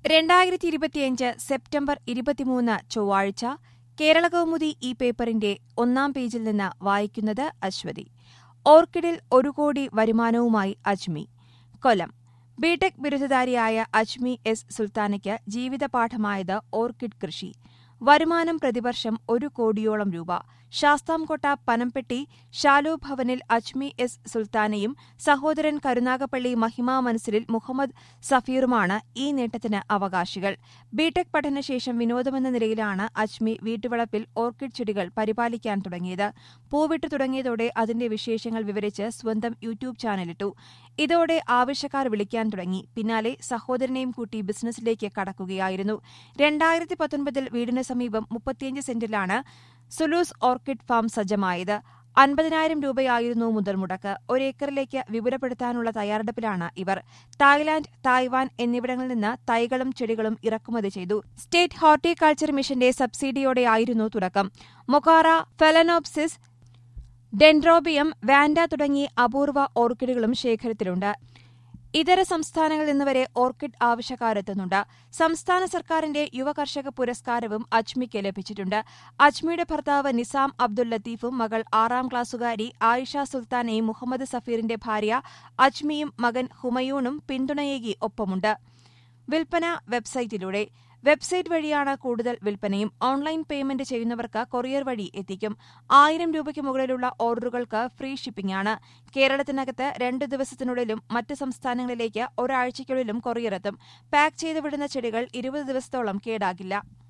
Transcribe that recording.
രണ്ടായിരത്തി ഇരുപത്തിയഞ്ച് സെപ്റ്റംബർ ഇരുപത്തിമൂന്ന് ചൊവ്വാഴ്ച കേരളകൗമുദി ഈ പേപ്പറിന്റെ ഒന്നാം പേജിൽ നിന്ന് വായിക്കുന്നത് അശ്വതി ഓർക്കിഡിൽ ഒരു കോടി വരുമാനവുമായി അജ്മി കൊല്ലം ബിടെക് ബിരുദധാരിയായ അജ്മി എസ് സുൽത്താനയ്ക്ക് ജീവിതപാഠമായത് ഓർക്കിഡ് കൃഷി വരുമാനം പ്രതിവർഷം ഒരു കോടിയോളം രൂപ ശാസ്താംകോട്ട പനംപെട്ടി ഷാലു ഭവനിൽ അജ്മി എസ് സുൽത്താനയും സഹോദരൻ കരുനാഗപ്പള്ളി മഹിമ മനസ്സിലിൽ മുഹമ്മദ് സഫീറുമാണ് ഈ നേട്ടത്തിന് അവകാശികൾ ബിടെക് പഠനശേഷം വിനോദമെന്ന നിലയിലാണ് അജ്മി വീട്ടുവളപ്പിൽ ഓർക്കിഡ് ചെടികൾ പരിപാലിക്കാൻ തുടങ്ങിയത് പൂവിട്ടു തുടങ്ങിയതോടെ അതിന്റെ വിശേഷങ്ങൾ വിവരിച്ച് സ്വന്തം യൂട്യൂബ് ചാനലിട്ടു ഇതോടെ ആവശ്യക്കാർ വിളിക്കാൻ തുടങ്ങി പിന്നാലെ സഹോദരനെയും കൂട്ടി ബിസിനസ്സിലേക്ക് കടക്കുകയായിരുന്നു രണ്ടായിരത്തി പത്തൊൻപതിൽ വീടിന് സമീപം മുപ്പത്തിയഞ്ച് സെന്റിലാണ് സുലൂസ് ഓർക്കിഡ് ഫാം സജ്ജമായത് അൻപതിനായിരം രൂപയായിരുന്നു മുതൽ മുടക്ക് ഒരേക്കറിലേക്ക് വിപുലപ്പെടുത്താനുള്ള തയ്യാറെടുപ്പിലാണ് ഇവർ തായ്ലാന്റ് തായ്വാൻ എന്നിവിടങ്ങളിൽ നിന്ന് തൈകളും ചെടികളും ഇറക്കുമതി ചെയ്തു സ്റ്റേറ്റ് ഹോർട്ടികൾച്ചർ മിഷന്റെ സബ്സിഡിയോടെയായിരുന്നു തുടക്കം മൊക്കാറ ഫെലനോപ്സിസ് ഡെൻഡ്രോബിയം വാൻഡ തുടങ്ങി അപൂർവ ഓർക്കിഡുകളും ശേഖരത്തിലുണ്ട് ഇതര സംസ്ഥാനങ്ങളിൽ നിന്ന് വരെ ഓർക്കിഡ് ആവശ്യക്കാരെത്തുന്നുണ്ട് സംസ്ഥാന സർക്കാരിന്റെ യുവ കർഷക പുരസ്കാരവും അജ്മിക്ക് ലഭിച്ചിട്ടുണ്ട് അജ്മിയുടെ ഭർത്താവ് നിസാം അബ്ദുൽ ലത്തീഫും മകൾ ആറാം ക്ലാസ്സുകാരി ആയിഷ സുൽത്താനയും മുഹമ്മദ് സഫീറിന്റെ ഭാര്യ അജ്മിയും മകൻ ഹുമയൂണും പിന്തുണയേകി ഒപ്പമുണ്ട് വിൽപ്പന വെബ്സൈറ്റിലൂടെ വെബ്സൈറ്റ് വഴിയാണ് കൂടുതൽ വിൽപ്പനയും ഓൺലൈൻ പേയ്മെന്റ് ചെയ്യുന്നവർക്ക് കൊറിയർ വഴി എത്തിക്കും ആയിരം രൂപയ്ക്ക് മുകളിലുള്ള ഓർഡറുകൾക്ക് ഫ്രീ ഷിപ്പിംഗ് ആണ് കേരളത്തിനകത്ത് രണ്ട് ദിവസത്തിനുള്ളിലും മറ്റ് സംസ്ഥാനങ്ങളിലേക്ക് ഒരാഴ്ചയ്ക്കുള്ളിലും കൊറിയർ എത്തും പാക്ക് ചെയ്ത് വിടുന്ന ചെടികൾ ഇരുപത് ദിവസത്തോളം കേടാകില്ല